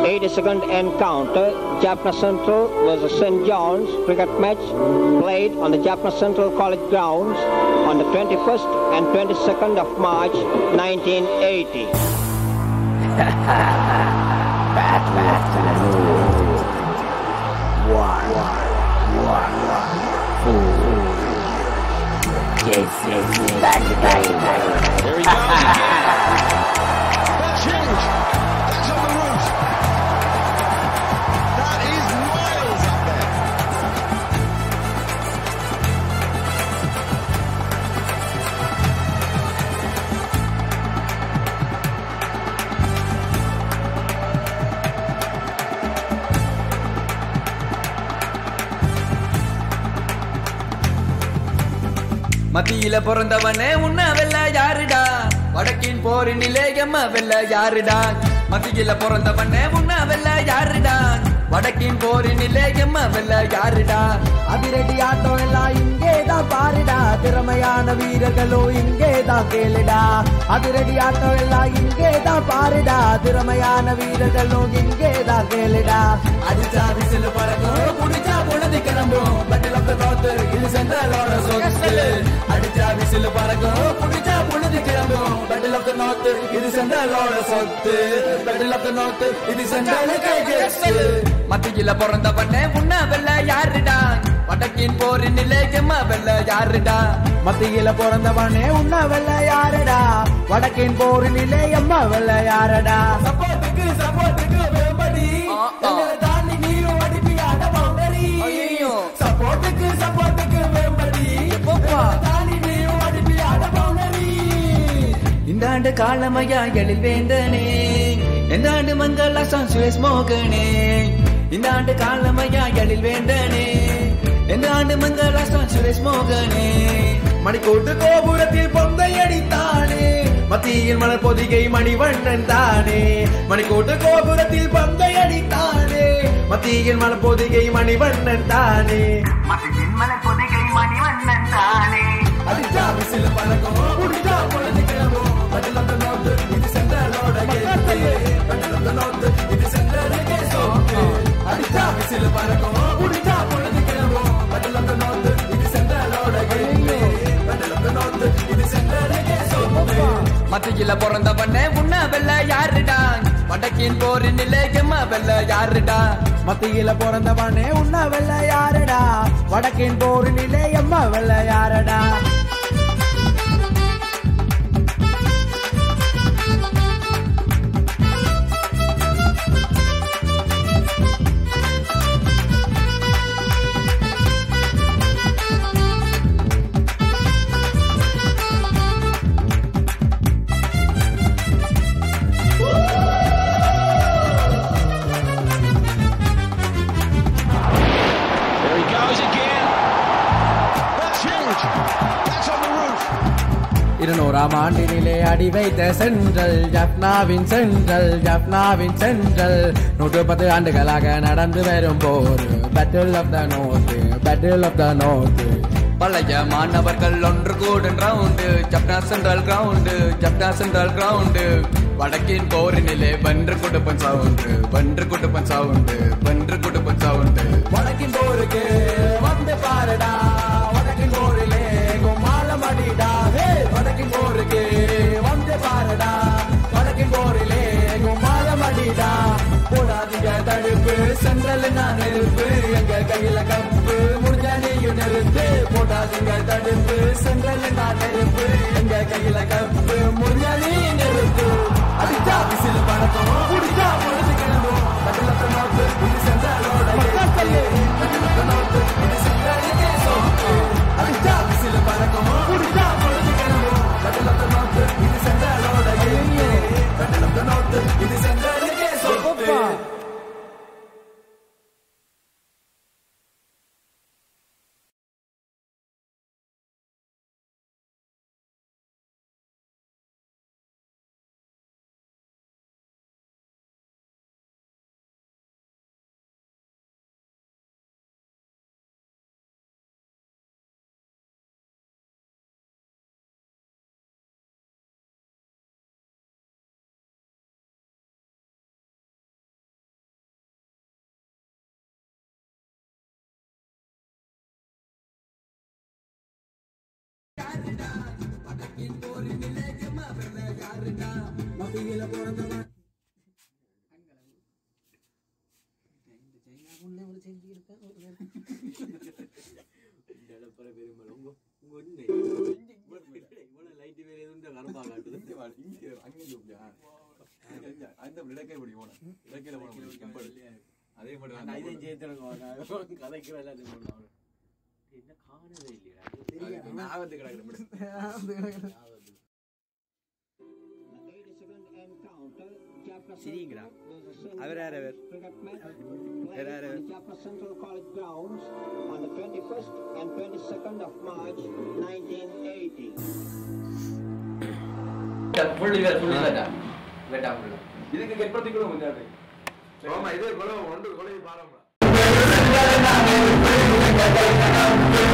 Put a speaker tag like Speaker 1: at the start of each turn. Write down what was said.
Speaker 1: 82nd encounter, Jaffna Central versus St. John's cricket match played on the Jaffna Central College grounds on the 21st and 22nd of March 1980.
Speaker 2: There he goes again. That's huge. That's on the roof. That is miles up there.
Speaker 3: மத்தியில பிறந்தவனே உன்ன வெல்ல யாருடா வடக்கின் போரினிலே எம்ம வெல்ல யாருடா மத்தியில பிறந்தவனே உன்ன வெல்ல யாருடா வடக்கின் போரினிலே எம்ம வெல்ல யாருடா
Speaker 4: அதிரடி ஆட்டம் எல்லாம் இங்கேதான் பாருடா திறமையான வீரர்களோ இங்கேதான் கேளுடா அதிரடி ஆட்டம் எல்லாம் இங்கேதான் பாருடா திறமையான வீரர்களோ இங்கேதான் கேளுடா
Speaker 3: அடிச்சா விசில் பறக்கும் புடிச்சா பொழுது கிளம்பும் பட்டில் ஆஃப் த நார்த் இது சென்ட்ரலோட சொத்து அடிச்சா விசில் பறக்கும் புடிச்சா பொழுது கிளம்பும் பட்டில் ஆஃப் த நார்த் இது சென்ட்ரலோட சொத்து பட்டில் ஆஃப் த நார்த் இது சென்ட்ரலுக்கு கெஸ்ட் மத்தியில பிறந்தவனே உன்ன வெல்ல யாருடா வடக்கின் போரின் நிலையமா வெல்ல யாருடா
Speaker 4: மத்தியில பிறந்தவனே உன்ன வெல்ல யாரடா வடக்கின் போர் நிலையம்மா வெல்ல யாரடா
Speaker 3: சப்போர்ட்டுக்கு சப்போர்ட்டுக்கு வேம்படி எங்களை தாண்டி நீயும் அடிப்பியாட பவுண்டரி
Speaker 4: ஐயையோ.
Speaker 3: சப்போர்ட்டுக்கு சப்போர்ட்டுக்கு வேம்படி
Speaker 4: எப்பப்பா?
Speaker 3: எங்களை தாண்டி நீயும் அடிப்பியாட பவுண்டரி இந்த ஆண்டு காலமையா எழில் வேந்தனே இந்த ஆண்டு மங்களாசம் சுரேஷ் மோகனே இந்த ஆண்டு காலமையா எழில் வேந்தனே இந்த ஆண்டு மங்களாசம் சுரேஷ் மோகனே
Speaker 4: மணிக்கூட்டு கோபுரத்தில் பொந்தை அடித்தானே மத்தியில் மலர் பொதிகை மணிவண்ணன் தானே மணிக்கூட்டு கோபுரத்தில் பந்தை அடித்தானே மத்தியில் மலர் பொதிகை மணிவண்ணன் தானே
Speaker 3: அடிச்சா விசில் பறக்கும் புடிச்சா பொழுது கிளம்பும் பட்டில் ஆஃப் த நார்த் இது சென்ட்ரலோட கேட்டு பட்டில் ஆஃப் த நார்த் இது சென்ட்ரலுக்கே சோக்கு அடிச்சா விசில் பறக்கும் புடிச்சா பொழுது கிளம்பும் பட்டில் ஆஃப் த நார்த் இது சென்ட்ரலோட கேட்டு பட்டில் ஆஃப் த நார்த் இது சென்ட்ரலுக்கே சோக்கு மத்தியில பிறந்தவனே உன்ன வெல்ல யாருடா வடக்கின் போரின் நிலையமா வெல்ல யாருடா
Speaker 4: மத்தியில பிறந்தவனே உன்ன வெல்ல யாரடா வடக்கின் போர் நிலையம்மா வெல்ல யாரடா
Speaker 2: There he goes again. That's huge. That's on the roof.
Speaker 4: இருநூறாம் ஆண்டினிலே அடி வைத்த சென்றல் ஜப்னாவின் சென்றல் ஜப்னாவின் சென்றல் நூற்று பத்து ஆண்டுகளாக நடந்து வரும் போர் battle of the north battle of the north
Speaker 3: பழைய மாணவர்கள் ஒன்று கூடும் round Jaffna central ground Jaffna central ground வடக்கின் போரினிலே வென்று குடுப்பன் சவுண்டு வென்று குடுப்பன் சவுண்டு வென்று குடுப்பன் சவுண்டு வடக்கின் போருக்கு வந்து பாருடா வடக்கின் போரிலே கும்மாளம் அடிடா ஹே வடக்கின் போருக்கு வந்து பாருடா வடக்கின் போரிலே கும்மாளம் அடிடா போடாதீங்க தடுப்பு சென்றல் நான் நெருப்பு எங்க கையில கப்பு முடிஞ்ச நீயும் நெருப்பு போடாதீங்க தடுப்பு சென்றல் நான் நெருப்பு எங்க கையில கப்பு முடிஞ்ச நீ நெருப்பு அடிச்சா விசில் பறக்கும் குடிச்சா பொழுது கிளம்பும் பதில நோட்டு இது சென்றாலோட பதில நோட்டு இது சென்றாலே சோப்பு அடிச்சா விசில் பறக்கும் குடிச்சா பொழுது கிளம்பும் பதில நோட்டு இது சென்றாலோட பதில நோட்டு இது சென்றாலே சோப்பு
Speaker 4: யாருடா வடக்கின் போரினிலே எம்மா வெல்ல யாருடா மத்தியில பிறந்தவன்
Speaker 3: அதே மட்டும் ஆபத்து கிடக்குது
Speaker 1: The 82nd encounter, Jaffna
Speaker 5: சிரிங்கடா.
Speaker 1: Central was a St.
Speaker 5: அவர் யார் அவர்?
Speaker 1: John's cricket match
Speaker 5: யார்
Speaker 1: played
Speaker 5: யார்
Speaker 1: on
Speaker 5: அவர்?
Speaker 1: the Jaffna Central College grounds on the 21st and 22nd of March 1980.
Speaker 3: Full இவர் ஃபுல் இவர் வெட்டா ஃபுல்
Speaker 6: இதுக்கு கெட்பத்தி கூட முடியாது ஆமா இதே கொலை ஒன்று கொலை பாருங்க